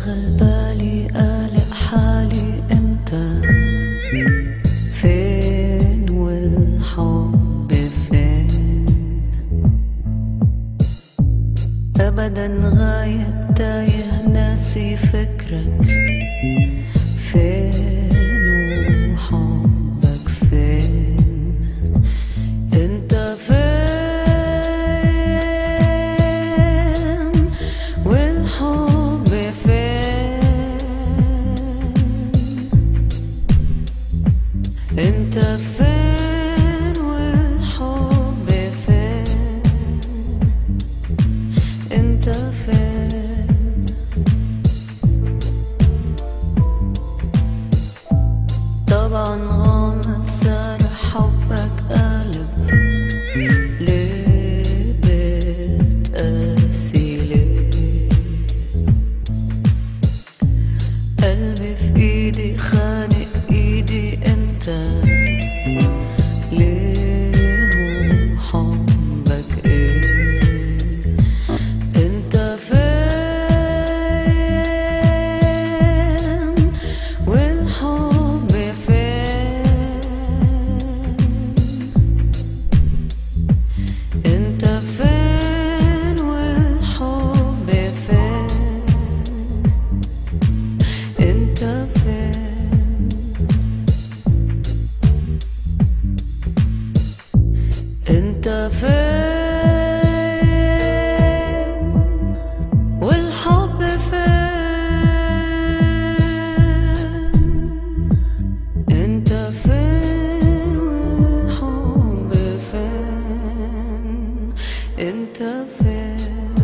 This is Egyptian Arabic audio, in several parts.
شاغل بالي قالق حالي انت فين والحب فين ابدا غايب تايه ناسي فكرك فين وحبك فين انت فين والحب فين انت فين والحب فين انت فين طبعا غامض صار حبك قلب ليه بتقاسي ليه قلبي في ايدي خانق ايدي انت ليه وحبك ايه انت فين والحب فين انت فين والحب فين انت فين انت فين والحب فين انت فين والحب فين انت فين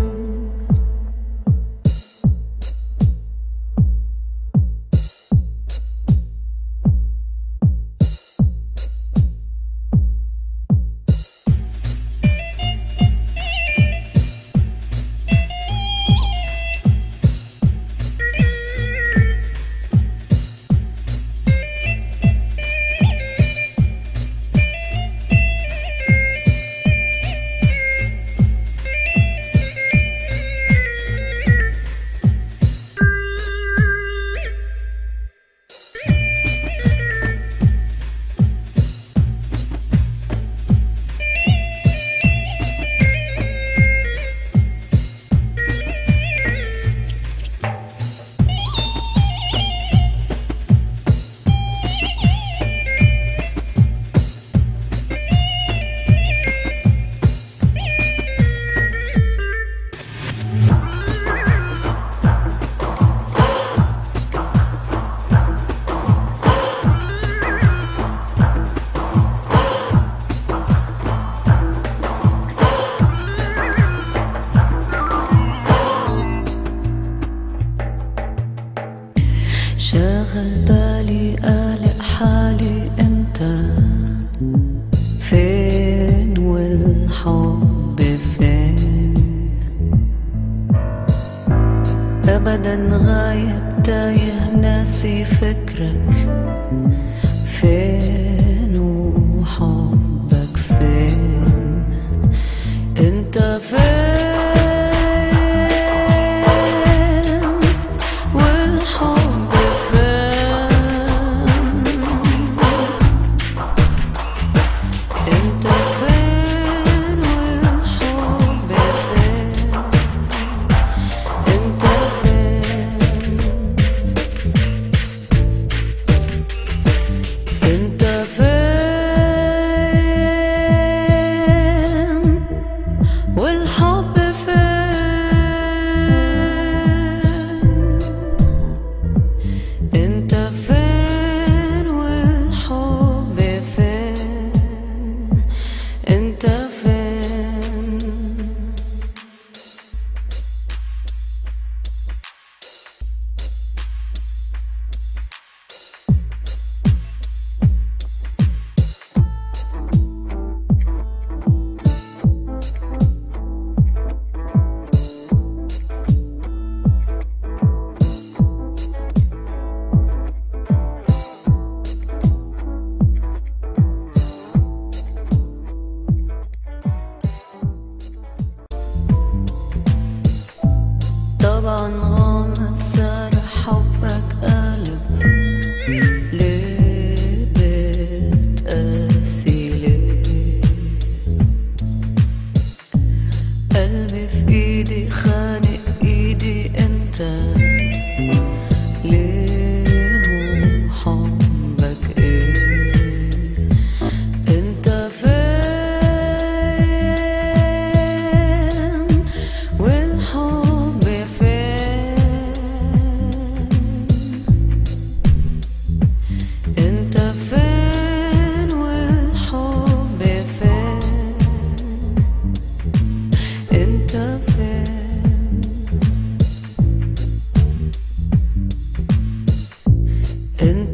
شاغل بالي قالق حالي انت فين والحب فين ابدا غايب تايه ناسي فكرك فين وحبك فين انت فين والحب فين انت فين والحب فين انت فين انت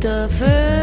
انت فين